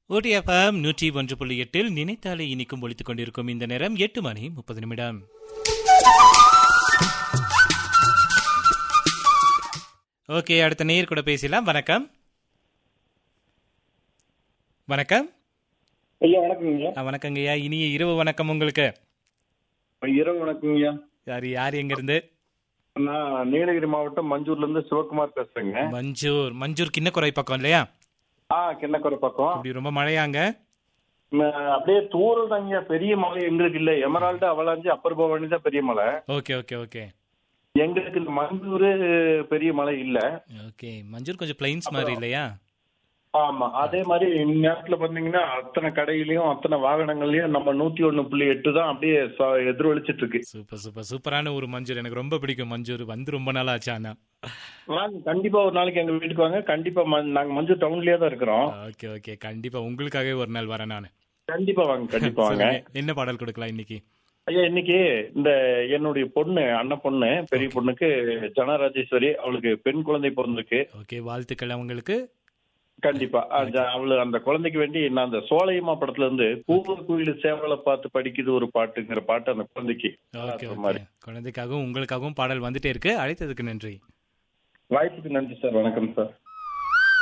ஓடிஎஃப்எம் நூற்றி ஒன்று புள்ளி எட்டில் நினைத்தாலே இனிக்கும் ஒழித்துக் கொண்டிருக்கும் இந்த நேரம் எட்டு மணி முப்பது நிமிடம் ஓகே அடுத்த நேர் கூட பேசலாம் வணக்கம் வணக்கம் ஐயா வணக்கங்கய்யா ஆ, வணக்கங்கய்யா இனிய இரவு வணக்கம் உங்களுக்கு இரவு வணக்கங்கய்யா யார் யார் எங்க இருந்து நான் நீலகிரி மாவட்டம் மஞ்சூர்ல இருந்து சிவகுமார் பேசுறேங்க மஞ்சூர் மஞ்சூர் கிண்ணக்குறை பக்கம் இல்லையா ஆ கிண்ணக்குறை பக்கம் அப்படி ரொம்ப மழையாங்க ம, அப்படியே தூரல் தாங்கய்யா பெரிய மலை எங்களுக்கு இல்ல எமரால்டு அவலாஞ்சி அப்பர் பவானி தான் பெரிய மலை ஓகே ஓகே ஓகே எங்களுக்கு இந்த மஞ்சூர் பெரிய மலை இல்ல ஓகே மஞ்சூர் கொஞ்சம் பிளைன்ஸ் மாதிரி இல்லையா ஆமா அதே மாதிரி இந்நேரத்துல பாத்தீங்கன்னா அத்தனை கடையிலயும் அத்தனை வாகனங்கள்லயும் நம்ம நூத்தி ஒண்ணு புள்ளி எட்டு தான் அப்படியே ச- எதிரொலிச்சிட்டு இருக்கு சூப்பர் சூப்பர் சூப்பரான ஒரு மஞ்சூர் எனக்கு ரொம்ப பிடிக்கும் மஞ்சூர் வந்து ரொம்ப நாள் ஆச்சு ஆனா வாங்க கண்டிப்பா ஒரு நாளைக்கு எங்க வீட்டுக்கு வாங்க கண்டிப்பா ம- நாங்க மஞ்சூர் டவுன்லயே தான் இருக்கிறோம் ஓகே ஓகே கண்டிப்பா உங்களுக்காகவே ஒரு நாள் வரேன் நான் கண்டிப்பா வாங்க கண்டிப்பா வாங்க என்ன பாடல் கொடுக்கலாம் இன்னைக்கு ஐயா இன்னைக்கு இந்த என்னுடைய பொண்ணு அண்ணன் பொண்ணு பெரிய பொண்ணுக்கு ஜனராஜேஸ்வரி அவளுக்கு பெண் குழந்தை பிறந்திருக்கு ஓகே வாழ்த்துக்கள் அவங்களுக்கு கண்டிப்பா அந்த- அவளு அந்த குழந்தைக்கு வேண்டி நான் அந்த சோலையம்மா படத்துல இருந்து பூவ குயிலு சேவலை பார்த்து படிக்குது ஒரு பாட்டுங்கிற பாட்டு அந்த குழந்தைக்கு ஓகே அது ஓகே மாதிரி. குழந்தைக்காகவும் உங்களுக்காகவும் பாடல் வந்துட்டே இருக்கு அழைத்ததுக்கு நன்றி வாய்ப்புக்கு நன்றி சார் வணக்கம் சார்